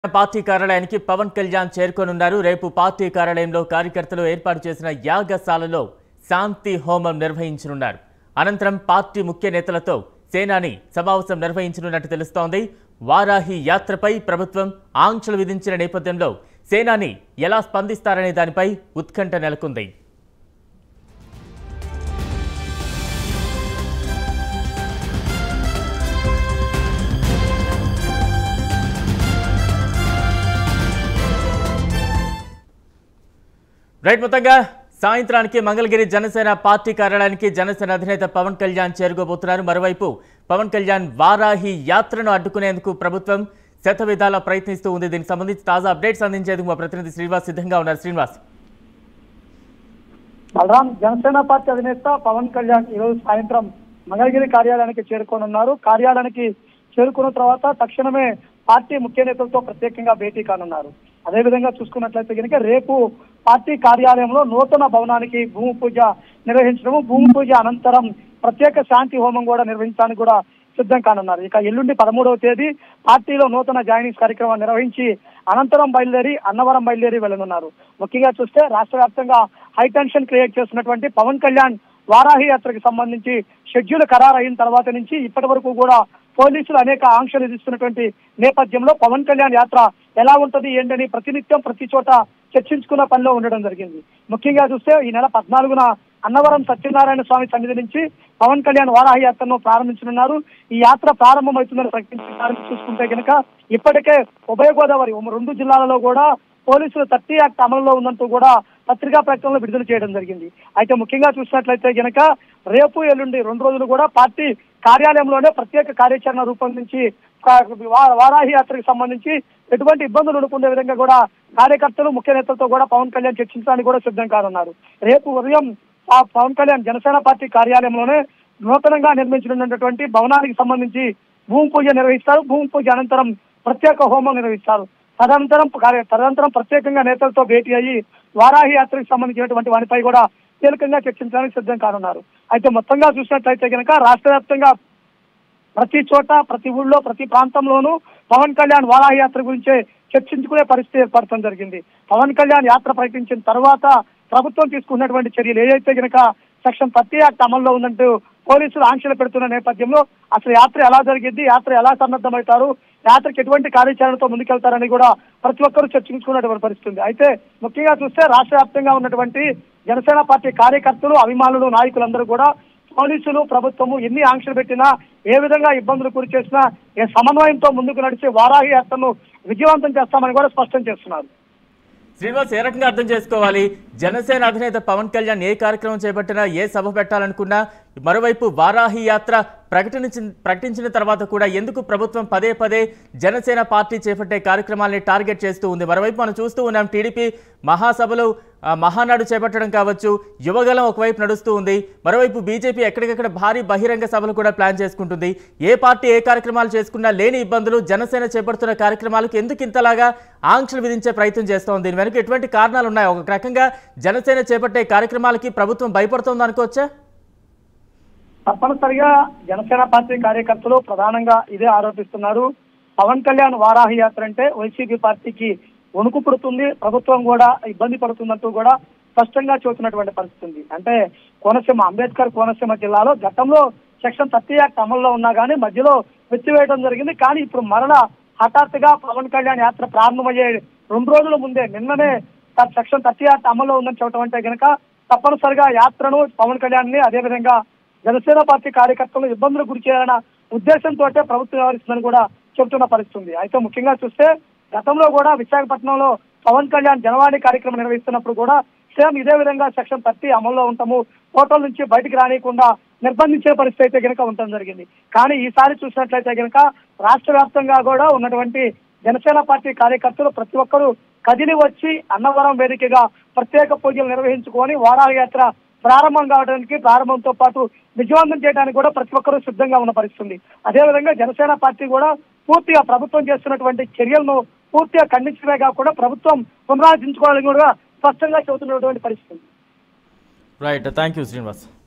party కార్యాలయానికి పవన్ కళ్యాణ్ చేరుకోనున్నారు రేపు party కార్యాలయంలో కార్యకర్తలు ఏర్పాటు చేసిన యాగశాలలో శాంతి హోమం నిర్వహించనున్నారు అనంతరం పార్టీ ముఖ్య నేతలతో సేనాని సమావేశం నిర్వహించనున్నట్టు తెలుస్తోంది వారాహి యాత్రపై ప్రభుత్వం ఆంక్షలు విధించిన నేపథ్యంలో సేనాని ఎలా స్పందిస్తారనే దానిపై ఉత్కంఠ నెలకొంది రైట్ మొత్తంగా సాయంత్రానికి మంగళగిరి జనసేన పార్టీ కార్యాలయానికి జనసేన అధినేత పవన్ కళ్యాణ్ చేరుకోబోతున్నారు మరోవైపు పవన్ కళ్యాణ్ వారాహి యాత్రను అడ్డుకునేందుకు ప్రభుత్వం శత విధాలా ప్రయత్నిస్తూ ఉంది దీనికి సంబంధించి తాజా అప్డేట్స్ అందించేందుకు మా ప్రతినిధి శ్రీనివాస్ సిద్ధంగా ఉన్నారు శ్రీనివాస్ బలరాం జనసేన పార్టీ అధినేత పవన్ కళ్యాణ్ ఈ రోజు సాయంత్రం మంగళగిరి కార్యాలయానికి చేరుకోనున్నారు కార్యాలయానికి చేరుకున్న తర్వాత తక్షణమే పార్టీ ముఖ్య నేతలతో ప్రత్యేకంగా భేటీ కానున్నారు అదేవిధంగా చూసుకున్నట్లయితే కనుక రేపు పార్టీ కార్యాలయంలో నూతన భవనానికి భూమి పూజ నిర్వహించడము భూమి పూజ అనంతరం ప్రత్యేక శాంతి హోమం కూడా నిర్వహించడానికి కూడా సిద్ధం కానున్నారు ఇక ఎల్లుండి పదమూడవ తేదీ పార్టీలో నూతన జాయినింగ్ కార్యక్రమం నిర్వహించి అనంతరం బయలుదేరి అన్నవరం బయలుదేరి వెళ్ళనున్నారు ముఖ్యంగా చూస్తే రాష్ట్ర వ్యాప్తంగా హై టెన్షన్ క్రియేట్ చేస్తున్నటువంటి పవన్ కళ్యాణ్ వారాహి యాత్రకు సంబంధించి షెడ్యూల్ ఖరారు అయిన తర్వాత నుంచి ఇప్పటి వరకు కూడా పోలీసులు అనేక ఆంక్షలు విధిస్తున్నటువంటి నేపథ్యంలో పవన్ కళ్యాణ్ యాత్ర ఎలా ఉంటది ఏంటని ప్రతినిత్యం ప్రతి చోట చర్చించుకున్న పనిలో ఉండడం జరిగింది ముఖ్యంగా చూస్తే ఈ నెల పద్నాలుగున అన్నవరం సత్యనారాయణ స్వామి సన్నిధి నుంచి పవన్ కళ్యాణ్ వారాహి యాత్రను ప్రారంభించనున్నారు ఈ యాత్ర ప్రారంభమవుతుందని ప్రకటించారు చూసుకుంటే కనుక ఇప్పటికే ఉభయ గోదావరి ఉమ్మ- రెండు జిల్లాలలో కూడా పోలీసులు థర్టీ యాక్ట్ అమలులో ఉందంటూ కూడా పత్రికా ప్రకటనలో విడుదల చేయడం జరిగింది అయితే ముఖ్యంగా చూసినట్లయితే గనక రేపు ఎల్లుండి రెండు రోజులు కూడా పార్టీ కార్యాలయంలోనే ప్రత్యేక కార్యాచరణ రూపొందించి కా- వా- వారాహి యాత్రకు సంబంధించి ఎటువంటి ఇబ్బందులు ఉండకుండే విధంగా కూడా కార్యకర్తలు ముఖ్య నేతలతో కూడా పవన్ కళ్యాణ్ చర్చించడానికి కూడా సిద్ధం కానున్నారు రేపు ఉదయం ఆ పవన్ కళ్యాణ్ జనసేన పార్టీ కార్యాలయంలోనే నూతనంగా నిర్మించనున్నటువంటి భవనానికి సంబంధించి భూమి పూజ నిర్వహిస్తారు భూమి పూజ అనంతరం ప్రత్యేక హోమం నిర్వహిస్తారు తదనంతరం కార్య- తదనంతరం ప్రత్యేకంగా నేతలతో భేటీ అయ్యి వారాహి యాత్రకు సంబంధించినటువంటి వాటిపై కూడా కీలకంగా చర్చించడానికి సిద్ధం కానున్నారు అయితే మొత్తంగా చూసినట్లయితే కనుక రాష్ట్ర వ్యాప్తంగా ప్రతి చోట ప్రతి ఊళ్ళో ప్రతి ప్రాంతంలోనూ పవన్ కళ్యాణ్ వారాహి యాత్ర గురించే చర్చించుకునే పరిస్థితి ఏర్పడటం జరిగింది పవన్ కళ్యాణ్ యాత్ర ప్రకటించిన తర్వాత ప్రభుత్వం తీసుకున్నటువంటి చర్యలు ఏదైతే గనక సెక్షన్ థర్టీ యాక్ట్ అమల్లో ఉందంటూ పోలీసులు ఆంక్షలు పెడుతున్న నేపథ్యంలో అసలు యాత్ర ఎలా జరిగింది యాత్ర ఎలా సన్నద్ధమవుతారు యాత్రకు ఎటువంటి కార్యాచరణతో ముందుకెళ్తారని కూడా ప్రతి ఒక్కరూ చర్చించుకున్నటువంటి పరిస్థితి ఉంది అయితే ముఖ్యంగా చూస్తే రాష్ట్ర వ్యాప్తంగా ఉన్నటువంటి జనసేన పార్టీ కార్యకర్తలు అభిమానులు నాయకులందరూ కూడా పోలీసులు ప్రభుత్వము ఎన్ని ఆంక్షలు పెట్టినా ఏ విధంగా ఇబ్బందులు గురి చేసినా ఏ సమన్వయంతో ముందుకు నడిచి వారాహి యాత్రను విజయవంతం చేస్తామని కూడా స్పష్టం చేస్తున్నారు శ్రీనివాస్ ఏ రకంగా అర్థం చేసుకోవాలి జనసేన అధినేత పవన్ కళ్యాణ్ ఏ కార్యక్రమం చేపట్టినా ఏ సభ పెట్టాలనుకున్నా మరోవైపు వారాహి యాత్ర ప్రకటించిన ప్రకటించిన తర్వాత కూడా ఎందుకు ప్రభుత్వం పదే పదే జనసేన పార్టీ చేపట్టే కార్యక్రమాల్ని టార్గెట్ చేస్తూ ఉంది మరోవైపు మనం చూస్తూ ఉన్నాం టీడీపీ మహాసభలు ఆ, మహానాడు చేపట్టడం కావచ్చు యువగలం ఒకవైపు నడుస్తూ ఉంది మరోవైపు బీజేపీ ఎక్కడికక్కడ భారీ బహిరంగ సభలు కూడా ప్లాన్ చేసుకుంటుంది ఏ పార్టీ ఏ కార్యక్రమాలు చేసుకున్నా లేని ఇబ్బందులు జనసేన చేపడుతున్న కార్యక్రమాలకు ఎందుకు ఇంతలాగా ఆంక్షలు విధించే ప్రయత్నం చేస్తోంది దీని వెనుక ఎటువంటి కారణాలు ఉన్నాయి ఒక రకంగా జనసేన చేపట్టే కార్యక్రమాలకి ప్రభుత్వం భయపడుతోంది అనుకోవచ్చా తప్పనిసరిగా జనసేన పార్టీ కార్యకర్తలు ప్రధానంగా ఇదే ఆరోపిస్తున్నారు పవన్ కళ్యాణ్ వారాహి యాత్ర అంటే వైసీపీ పార్టీకి వణుకు పుడుతుంది ప్రభుత్వం కూడా ఇబ్బంది పడుతుందంటూ కూడా స్పష్టంగా చూస్తున్నటువంటి పరిస్థితి ఉంది అంటే కోనసీమ అంబేద్కర్ కోనసీమ జిల్లాలో గతంలో సెక్షన్ థర్టీ యాక్ట్ అమల్లో ఉన్నా కానీ మధ్యలో వెచ్చివేయడం జరిగింది కానీ ఇప్పుడు మరలా హఠాత్తుగా పవన్ కళ్యాణ్ యాత్ర ప్రారంభమయ్యే రెండు రోజుల ముందే నిన్ననే సెక్షన్ థర్టీ యాక్ట్ అమల్లో ఉందని చెప్పడం అంటే కనుక తప్పనిసరిగా యాత్రను పవన్ కళ్యాణ్ ని అదేవిధంగా జనసేన పార్టీ కార్యకర్తలు ఇబ్బందులు గురి చేయాలన్న ఉద్దేశంతో ప్రభుత్వం వ్యవహరిస్తుందని కూడా చెబుతున్న పరిస్థితి ఉంది అయితే ముఖ్యంగా చూస్తే గతంలో కూడా విశాఖపట్నంలో పవన్ కళ్యాణ్ జనవాణి కార్యక్రమం నిర్వహిస్తున్నప్పుడు కూడా సేమ్ ఇదే విధంగా సెక్షన్ థర్టీ అమల్లో ఉంటాము హోటల్ నుంచి బయటికి రానియకుండా నిర్బంధించే పరిస్థితి అయితే కనుక ఉండటం జరిగింది కానీ ఈసారి చూసినట్లయితే కనుక రాష్ట్ర వ్యాప్తంగా కూడా ఉన్నటువంటి జనసేన పార్టీ కార్యకర్తలు ప్రతి ఒక్కరూ కదిలి వచ్చి అన్నవరం వేదికగా ప్రత్యేక పూజలు నిర్వహించుకొని వారాల యాత్ర ప్రారంభం కావడానికి ప్రారంభంతో పాటు విజయవంతం చేయడానికి కూడా ప్రతి ఒక్కరూ సిద్ధంగా ఉన్న పరిస్థితి ఉంది అదేవిధంగా జనసేన పార్టీ కూడా పూర్తిగా ప్రభుత్వం చేస్తున్నటువంటి చర్యలను పూర్తిగా ఖండించడమే కాకుండా ప్రభుత్వం పునరాలోచించుకోవాలని కూడా స్పష్టంగా చెబుతున్నటువంటి పరిస్థితి ఉంది రైట్ థ్యాంక్ యూ శ్రీనివాస్